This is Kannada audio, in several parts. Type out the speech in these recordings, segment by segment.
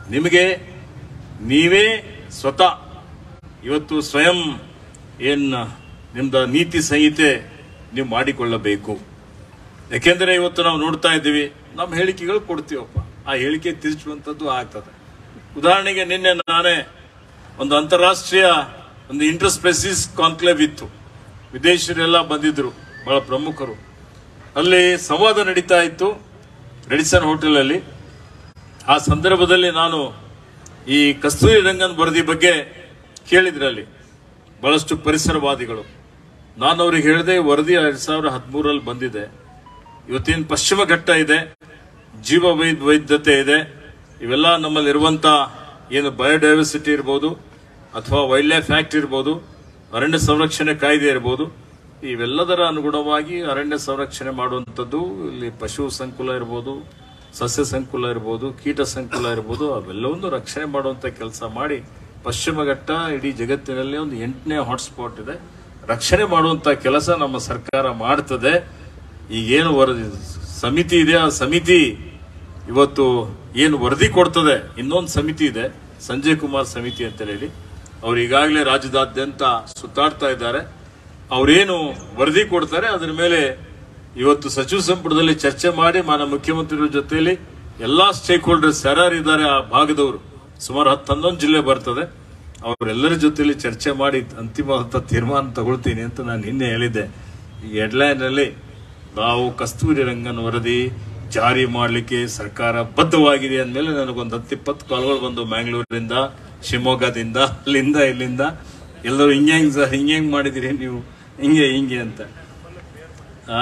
ನಿಮಗೆ ನೀವೇ ಸ್ವತಃ ಇವತ್ತು ಸ್ವಯಂ ಏನ್ ನಿಮ್ದ ನೀತಿ ಸಂಹಿತೆ ನೀವು ಮಾಡಿಕೊಳ್ಳಬೇಕು ಯಾಕೆಂದ್ರೆ ಇವತ್ತು ನಾವು ನೋಡ್ತಾ ಇದ್ದೀವಿ ನಮ್ಮ ಹೇಳಿಕೆಗಳು ಕೊಡ್ತೀವಪ್ಪ ಆ ಹೇಳಿಕೆ ತಿರುಚುವಂಥದ್ದು ಆಗ್ತದೆ ಉದಾಹರಣೆಗೆ ನಿನ್ನೆ ನಾನೇ ಒಂದು ಅಂತಾರಾಷ್ಟ್ರೀಯ ಒಂದು ಇಂಟರ್ ಸ್ಪೆಸಿಸ್ ಕಾನ್ಕ್ಲೇವ್ ಇತ್ತು ವಿದೇಶಿಯರೆಲ್ಲ ಬಂದಿದ್ರು ಬಹಳ ಪ್ರಮುಖರು ಅಲ್ಲಿ ಸಂವಾದ ನಡೀತಾ ಇತ್ತು ರೆಡಿಸನ್ ಹೋಟೆಲಲ್ಲಿ ಆ ಸಂದರ್ಭದಲ್ಲಿ ನಾನು ಈ ಕಸ್ತೂರಿ ರಂಗನ್ ವರದಿ ಬಗ್ಗೆ ಕೇಳಿದ್ರಲ್ಲಿ ಬಹಳಷ್ಟು ಪರಿಸರವಾದಿಗಳು ನಾನು ಅವ್ರಿಗೆ ಹೇಳಿದೆ ವರದಿ ಎರಡ್ ಸಾವಿರದ ಹದಿಮೂರಲ್ಲಿ ಬಂದಿದೆ ಇವತ್ತೇನು ಪಶ್ಚಿಮ ಘಟ್ಟ ಇದೆ ಜೀವ ವೈದ್ ವೈದ್ಯತೆ ಇದೆ ಇವೆಲ್ಲ ನಮ್ಮಲ್ಲಿ ಇರುವಂತ ಏನು ಬಯೋಡೈವರ್ಸಿಟಿ ಇರ್ಬೋದು ಅಥವಾ ವೈಲ್ಡ್ ಲೈಫ್ ಆಕ್ಟ್ ಇರ್ಬೋದು ಅರಣ್ಯ ಸಂರಕ್ಷಣೆ ಕಾಯ್ದೆ ಇರ್ಬೋದು ಇವೆಲ್ಲದರ ಅನುಗುಣವಾಗಿ ಅರಣ್ಯ ಸಂರಕ್ಷಣೆ ಮಾಡುವಂಥದ್ದು ಇಲ್ಲಿ ಪಶು ಸಂಕುಲ ಇರ್ಬೋದು ಸಸ್ಯ ಸಂಕುಲ ಇರ್ಬೋದು ಕೀಟ ಸಂಕುಲ ಇರ್ಬೋದು ಅವೆಲ್ಲವನ್ನು ರಕ್ಷಣೆ ಮಾಡುವಂತ ಕೆಲಸ ಮಾಡಿ ಪಶ್ಚಿಮ ಘಟ್ಟ ಇಡೀ ಜಗತ್ತಿನಲ್ಲಿ ಒಂದು ಎಂಟನೇ ಹಾಟ್ಸ್ಪಾಟ್ ಇದೆ ರಕ್ಷಣೆ ಮಾಡುವಂತ ಕೆಲಸ ನಮ್ಮ ಸರ್ಕಾರ ಮಾಡ್ತದೆ ಈಗೇನು ವರದಿ ಸಮಿತಿ ಇದೆ ಆ ಸಮಿತಿ ಇವತ್ತು ಏನು ವರದಿ ಕೊಡ್ತದೆ ಇನ್ನೊಂದು ಸಮಿತಿ ಇದೆ ಸಂಜಯ್ ಕುಮಾರ್ ಸಮಿತಿ ಅಂತ ಹೇಳಿ ಅವ್ರು ಈಗಾಗಲೇ ರಾಜ್ಯದಾದ್ಯಂತ ಸುತ್ತಾಡ್ತಾ ಇದ್ದಾರೆ ಅವರೇನು ವರದಿ ಕೊಡ್ತಾರೆ ಅದರ ಮೇಲೆ ಇವತ್ತು ಸಚಿವ ಸಂಪುಟದಲ್ಲಿ ಚರ್ಚೆ ಮಾಡಿ ಮಾನ್ಯ ಮುಖ್ಯಮಂತ್ರಿಗಳ ಜೊತೆಯಲ್ಲಿ ಎಲ್ಲಾ ಸ್ಟೇಕ್ ಹೋಲ್ಡರ್ಸ್ ಯಾರ್ಯಾರಿದ್ದಾರೆ ಆ ಭಾಗದವರು ಸುಮಾರು ಹತ್ತು ಹನ್ನೊಂದು ಜಿಲ್ಲೆ ಬರ್ತದೆ ಅವರೆಲ್ಲರ ಜೊತೆಲಿ ಚರ್ಚೆ ಮಾಡಿ ಅಂತಿಮವಾದ ತೀರ್ಮಾನ ತಗೊಳ್ತೀನಿ ಅಂತ ನಾನು ನಿನ್ನೆ ಹೇಳಿದ್ದೆ ಈ ಹೆಡ್ಲೈನ್ ಅಲ್ಲಿ ನಾವು ಕಸ್ತೂರಿ ರಂಗನ್ ವರದಿ ಜಾರಿ ಮಾಡಲಿಕ್ಕೆ ಸರ್ಕಾರ ಬದ್ಧವಾಗಿದೆ ಅಂದಮೇಲೆ ನನಗೊಂದು ಹತ್ತಿಪ್ಪತ್ತು ಕಾಲ್ಗಳು ಬಂದು ಮ್ಯಾಂಗ್ಳೂರಿಂದ ಶಿವಮೊಗ್ಗದಿಂದ ಅಲ್ಲಿಂದ ಇಲ್ಲಿಂದ ಎಲ್ಲರೂ ಹಿಂಗೆ ಹೆಂಗ್ ಸರ್ ಹಿಂಗೆ ಹೆಂಗ್ ಮಾಡಿದಿರಿ ನೀವು ಹಿಂಗೆ ಹಿಂಗೆ ಅಂತ ಆ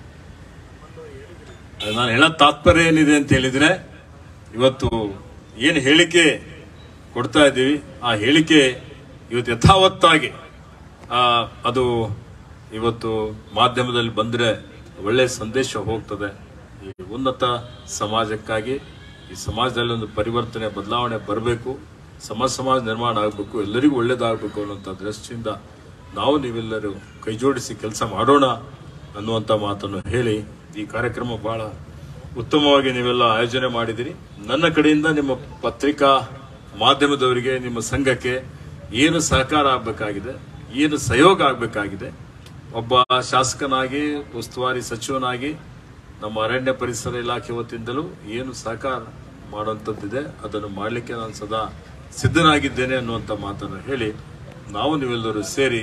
ಅದು ನಾನು ಹೇಳೋ ತಾತ್ಪರ್ಯ ಏನಿದೆ ಅಂತ ಹೇಳಿದ್ರೆ ಇವತ್ತು ಏನು ಹೇಳಿಕೆ ಕೊಡ್ತಾ ಇದ್ದೀವಿ ಆ ಹೇಳಿಕೆ ಇವತ್ತು ಯಥಾವತ್ತಾಗಿ ಆ, ಅದು ಇವತ್ತು ಮಾಧ್ಯಮದಲ್ಲಿ ಬಂದ್ರೆ ಒಳ್ಳೆ ಸಂದೇಶ ಹೋಗ್ತದೆ ಈ ಉನ್ನತ ಸಮಾಜಕ್ಕಾಗಿ ಈ ಸಮಾಜದಲ್ಲಿ ಒಂದು ಪರಿವರ್ತನೆ ಬದಲಾವಣೆ ಬರಬೇಕು ಸಮಾಜ ಸಮಾಜ ನಿರ್ಮಾಣ ಆಗಬೇಕು ಎಲ್ಲರಿಗೂ ಒಳ್ಳೇದಾಗಬೇಕು ಅನ್ನುವಂಥ ದೃಷ್ಟಿಯಿಂದ ನಾವು ನೀವೆಲ್ಲರೂ ಕೈ ಜೋಡಿಸಿ ಕೆಲಸ ಮಾಡೋಣ ಅನ್ನುವಂಥ ಮಾತನ್ನು ಹೇಳಿ ಈ ಕಾರ್ಯಕ್ರಮ ಬಹಳ ಉತ್ತಮವಾಗಿ ನೀವೆಲ್ಲ ಆಯೋಜನೆ ಮಾಡಿದಿರಿ ನನ್ನ ಕಡೆಯಿಂದ ನಿಮ್ಮ ಪತ್ರಿಕಾ ಮಾಧ್ಯಮದವರಿಗೆ ನಿಮ್ಮ ಸಂಘಕ್ಕೆ ಏನು ಸಹಕಾರ ಆಗಬೇಕಾಗಿದೆ ಏನು ಸಹಯೋಗ ಆಗಬೇಕಾಗಿದೆ ಒಬ್ಬ ಶಾಸಕನಾಗಿ ಉಸ್ತುವಾರಿ ಸಚಿವನಾಗಿ ನಮ್ಮ ಅರಣ್ಯ ಪರಿಸರ ಇಲಾಖೆ ವತಿಯಿಂದಲೂ ಏನು ಸಹಕಾರ ಮಾಡುವಂಥದ್ದಿದೆ ಅದನ್ನು ಮಾಡಲಿಕ್ಕೆ ನಾನು ಸದಾ ಸಿದ್ಧನಾಗಿದ್ದೇನೆ ಅನ್ನುವಂಥ ಮಾತನ್ನು ಹೇಳಿ ನಾವು ನೀವೆಲ್ಲರೂ ಸೇರಿ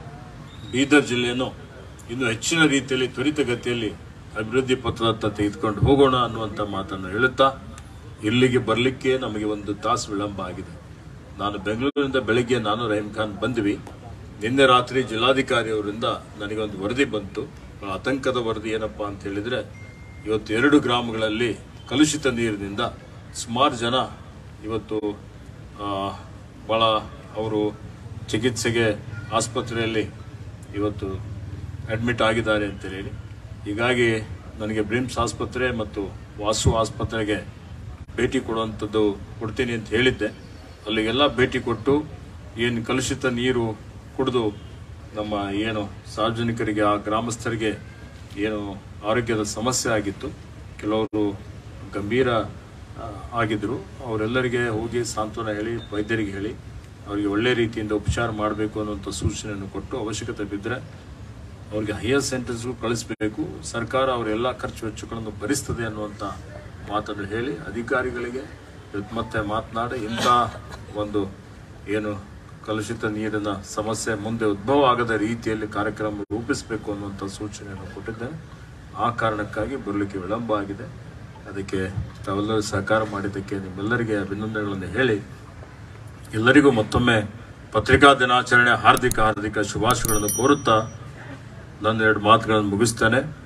ಬೀದರ್ ಜಿಲ್ಲೆಯನ್ನು ಇನ್ನು ಹೆಚ್ಚಿನ ರೀತಿಯಲ್ಲಿ ತ್ವರಿತಗತಿಯಲ್ಲಿ ಅಭಿವೃದ್ಧಿ ಪತ್ರದತ್ತ ತೆಗೆದುಕೊಂಡು ಹೋಗೋಣ ಅನ್ನುವಂಥ ಮಾತನ್ನು ಹೇಳುತ್ತಾ ಇಲ್ಲಿಗೆ ಬರಲಿಕ್ಕೆ ನಮಗೆ ಒಂದು ತಾಸು ವಿಳಂಬ ಆಗಿದೆ ನಾನು ಬೆಂಗಳೂರಿನಿಂದ ಬೆಳಿಗ್ಗೆ ನಾನು ರಹೀಮ್ ಖಾನ್ ಬಂದ್ವಿ ನಿನ್ನೆ ರಾತ್ರಿ ಜಿಲ್ಲಾಧಿಕಾರಿ ಅವರಿಂದ ನನಗೆ ಒಂದು ವರದಿ ಬಂತು ಆ ಆತಂಕದ ವರದಿ ಏನಪ್ಪಾ ಅಂತ ಹೇಳಿದ್ರೆ ಇವತ್ತು ಎರಡು ಗ್ರಾಮಗಳಲ್ಲಿ ಕಲುಷಿತ ನೀರಿನಿಂದ ಸುಮಾರು ಜನ ಇವತ್ತು ಆ, ಬಹಳ ಅವರು ಚಿಕಿತ್ಸೆಗೆ ಆಸ್ಪತ್ರೆಯಲ್ಲಿ ಇವತ್ತು ಅಡ್ಮಿಟ್ ಆಗಿದ್ದಾರೆ ಅಂತ ಹೇಳಿ ಹೀಗಾಗಿ ನನಗೆ ಬ್ರಿಮ್ಸ್ ಆಸ್ಪತ್ರೆ ಮತ್ತು ವಾಸು ಆಸ್ಪತ್ರೆಗೆ ಭೇಟಿ ಕೊಡುವಂಥದ್ದು ಕೊಡ್ತೀನಿ ಅಂತ ಹೇಳಿದ್ದೆ ಅಲ್ಲಿಗೆಲ್ಲ ಭೇಟಿ ಕೊಟ್ಟು ಏನು ಕಲುಷಿತ ನೀರು ಕುಡಿದು ನಮ್ಮ ಏನು ಸಾರ್ವಜನಿಕರಿಗೆ ಆ ಗ್ರಾಮಸ್ಥರಿಗೆ ಏನು ಆರೋಗ್ಯದ ಸಮಸ್ಯೆ ಆಗಿತ್ತು ಕೆಲವರು ಗಂಭೀರ ಆ, ಆಗಿದ್ರು ಅವರೆಲ್ಲರಿಗೆ ಹೋಗಿ ಸಾಂತ್ವನ ಹೇಳಿ ವೈದ್ಯರಿಗೆ ಹೇಳಿ ಅವರಿಗೆ ಒಳ್ಳೆ ರೀತಿಯಿಂದ ಉಪಚಾರ ಮಾಡಬೇಕು ಅನ್ನುವಂಥ ಸೂಚನೆಯನ್ನು ಕೊಟ್ಟು ಅವಶ್ಯಕತೆ ಬಿದ್ದರೆ ಅವ್ರಿಗೆ ಹೈಯರ್ ಸೆಂಟೆನ್ಸ್ಗೂ ಕಳಿಸಬೇಕು ಸರ್ಕಾರ ಅವರೆಲ್ಲ ಖರ್ಚು ವೆಚ್ಚಗಳನ್ನು ಭರಿಸ್ತದೆ ಅನ್ನುವಂಥ ಮಾತನ್ನು ಹೇಳಿ ಅಧಿಕಾರಿಗಳಿಗೆ ಇವತ್ತು ಮತ್ತೆ ಮಾತನಾಡಿ ಇಂಥ ಒಂದು ಏನು ಕಲುಷಿತ ನೀರಿನ ಸಮಸ್ಯೆ ಮುಂದೆ ಉದ್ಭವ ಆಗದ ರೀತಿಯಲ್ಲಿ ಕಾರ್ಯಕ್ರಮ ರೂಪಿಸಬೇಕು ಅನ್ನುವಂಥ ಸೂಚನೆಯನ್ನು ಕೊಟ್ಟಿದ್ದೇನೆ ಆ ಕಾರಣಕ್ಕಾಗಿ ಬರಲಿಕ್ಕೆ ವಿಳಂಬ ಆಗಿದೆ ಅದಕ್ಕೆ ತಾವೆಲ್ಲರೂ ಸಹಕಾರ ಮಾಡಿದ್ದಕ್ಕೆ ನಿಮ್ಮೆಲ್ಲರಿಗೆ ಅಭಿನಂದನೆಗಳನ್ನು ಹೇಳಿ ಎಲ್ಲರಿಗೂ ಮತ್ತೊಮ್ಮೆ ಪತ್ರಿಕಾ ದಿನಾಚರಣೆ ಹಾರ್ದಿಕ ಹಾರ್ದಿಕ ಶುಭಾಶಯಗಳನ್ನು ಕೋರುತ್ತಾ ನನ್ನ ಎರಡು ಮಾತುಗಳನ್ನು ಮುಗಿಸ್ತೇನೆ